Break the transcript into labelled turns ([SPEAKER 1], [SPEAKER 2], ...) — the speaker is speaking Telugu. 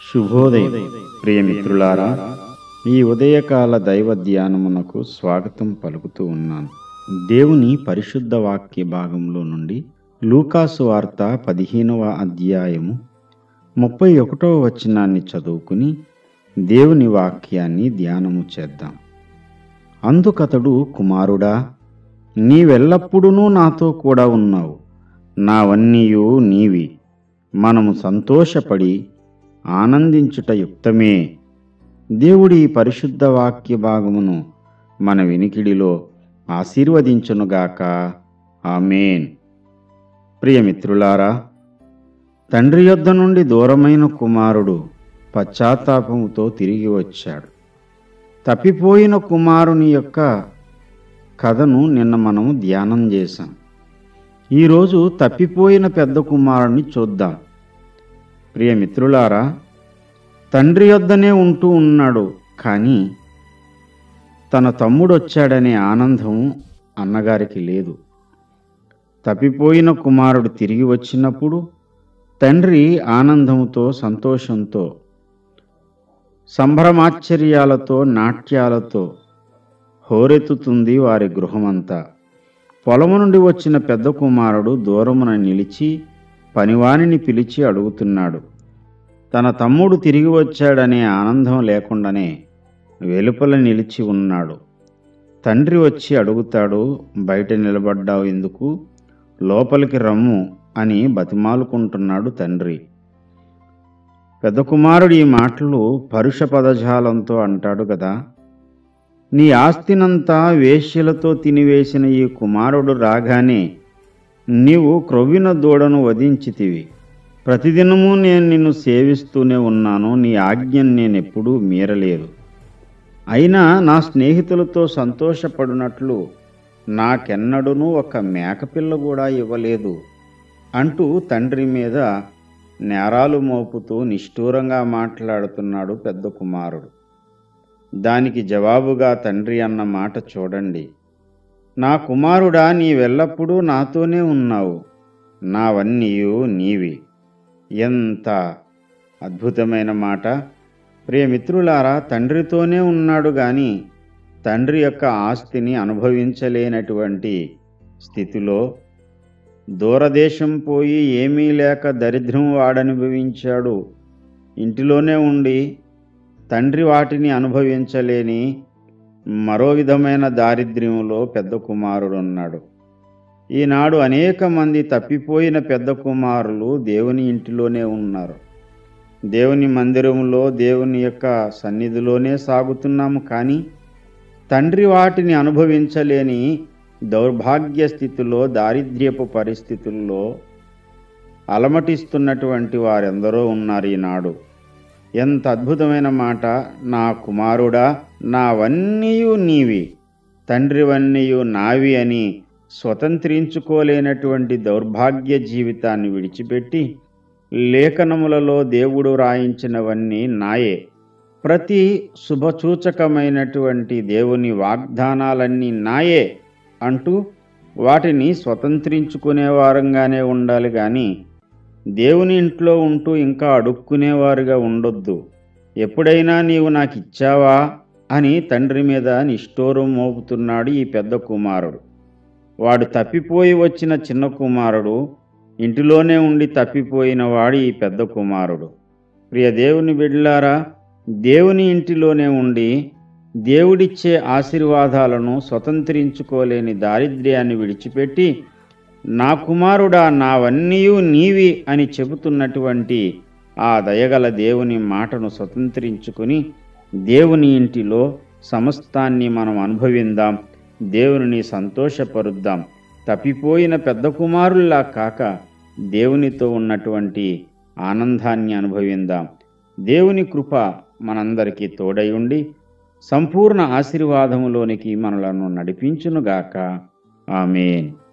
[SPEAKER 1] శుభోదయం ప్రియమిత్రులారా ఈ ఉదయకాల దైవ ధ్యానమునకు స్వాగతం పలుకుతూ ఉన్నాను దేవుని పరిశుద్ధ వాక్య భాగంలో నుండి లూకాసు వార్త పదిహేనవ అధ్యాయము ముప్పై ఒకటవ వచనాన్ని చదువుకుని దేవుని వాక్యాన్ని ధ్యానము చేద్దాం అందుకతడు కుమారుడా నీవెల్లప్పుడూ నాతో కూడా ఉన్నావు నావన్నీయు నీవి మనము సంతోషపడి ఆనందించుట యుక్తమే దేవుడి ఈ పరిశుద్ధ వాక్య భాగమును మన వినికిడిలో ఆశీర్వదించునుగాక ఆమెన్ ప్రియమిత్రులారా తండ్రి యొద్ద నుండి దూరమైన కుమారుడు పశ్చాత్తాపముతో తిరిగి వచ్చాడు తప్పిపోయిన కుమారుని యొక్క కథను నిన్న మనము ధ్యానం చేశాం ఈరోజు తప్పిపోయిన పెద్ద కుమారుని చూద్దాం ప్రియమిత్రులారా తండ్రి యొద్దనే ఉంటూ ఉన్నాడు కానీ తన తమ్ముడు వచ్చాడనే ఆనందం అన్నగారికి లేదు తప్పిపోయిన కుమారుడు తిరిగి వచ్చినప్పుడు తండ్రి ఆనందంతో సంతోషంతో సంభ్రమాశ్చర్యాలతో నాట్యాలతో హోరెత్తుతుంది వారి గృహమంతా పొలము నుండి వచ్చిన పెద్ద కుమారుడు దూరమున నిలిచి పనివానిని పిలిచి అడుగుతున్నాడు తన తమ్ముడు తిరిగి వచ్చాడనే ఆనందం లేకుండానే వెలుపల నిలిచి ఉన్నాడు తండ్రి వచ్చి అడుగుతాడు బయట నిలబడ్డావు ఎందుకు లోపలికి రమ్ము అని బతిమాలుకుంటున్నాడు తండ్రి పెద్ద కుమారుడు ఈ మాటలు పరుష పదజాలంతో అంటాడు కదా నీ ఆస్తినంతా వేశ్యలతో తినివేసిన ఈ కుమారుడు రాగానే నీవు క్రొవ్విన దూడను వధించితివి ప్రతిదినము నేను నిన్ను సేవిస్తూనే ఉన్నాను నీ ఆజ్ఞను నేను ఎప్పుడూ మీరలేదు అయినా నా స్నేహితులతో సంతోషపడినట్లు నాకెన్నడూనూ ఒక మేకపిల్ల కూడా ఇవ్వలేదు అంటూ తండ్రి మీద నేరాలు మోపుతూ నిష్ఠూరంగా మాట్లాడుతున్నాడు పెద్ద కుమారుడు దానికి జవాబుగా తండ్రి అన్న మాట చూడండి నా కుమారుడా నీవెల్లప్పుడూ నాతోనే ఉన్నావు నావన్నీయు నీవి ఎంత అద్భుతమైన మాట ప్రియమిత్రులారా తండ్రితోనే ఉన్నాడు గాని తండ్రి యొక్క ఆస్తిని అనుభవించలేనటువంటి స్థితిలో దూరదేశం పోయి ఏమీ లేక దరిద్రం వాడనుభవించాడు ఇంటిలోనే ఉండి తండ్రి వాటిని అనుభవించలేని మరో విధమైన దారిద్ర్యంలో పెద్ద కుమారుడు ఉన్నాడు ఈనాడు అనేక మంది తప్పిపోయిన పెద్ద కుమారులు దేవుని ఇంటిలోనే ఉన్నారు దేవుని మందిరంలో దేవుని యొక్క సన్నిధిలోనే సాగుతున్నాము కానీ తండ్రి వాటిని అనుభవించలేని దౌర్భాగ్య స్థితిలో దారిద్ర్యపు పరిస్థితుల్లో అలమటిస్తున్నటువంటి వారెందరో ఉన్నారు ఈనాడు ఎంత అద్భుతమైన మాట నా కుమారుడా నావన్నీయు నీవి తండ్రివన్నీయు నావి అని స్వతంత్రించుకోలేనటువంటి దౌర్భాగ్య జీవితాన్ని విడిచిపెట్టి లేఖనములలో దేవుడు రాయించినవన్నీ నాయే ప్రతి శుభసూచకమైనటువంటి దేవుని వాగ్దానాలన్నీ నాయే అంటూ వాటిని స్వతంత్రించుకునే వారంగానే ఉండాలి కానీ దేవుని ఇంట్లో ఉంటూ ఇంకా అడుక్కునేవారుగా ఉండొద్దు ఎప్పుడైనా నీవు నాకు ఇచ్చావా అని తండ్రి మీద నిష్ఠూరం మోపుతున్నాడు ఈ పెద్ద కుమారుడు వాడు తప్పిపోయి వచ్చిన చిన్న కుమారుడు ఇంటిలోనే ఉండి తప్పిపోయిన వాడు ఈ పెద్ద కుమారుడు ప్రియ దేవుని బిడ్లారా దేవుని ఇంటిలోనే ఉండి దేవుడిచ్చే ఆశీర్వాదాలను స్వతంత్రించుకోలేని దారిద్ర్యాన్ని విడిచిపెట్టి నా కుమారుడా నావన్నీయు నీవి అని చెబుతున్నటువంటి ఆ దయగల దేవుని మాటను స్వతంత్రించుకుని దేవుని ఇంటిలో సమస్తాన్ని మనం అనుభవిందాం దేవునిని సంతోషపరుద్దాం తప్పిపోయిన పెద్ద కుమారుల్లా కాక దేవునితో ఉన్నటువంటి ఆనందాన్ని అనుభవిందాం దేవుని కృప మనందరికీ తోడై ఉండి సంపూర్ణ ఆశీర్వాదములోనికి మనలను నడిపించునుగాక ఆమెన్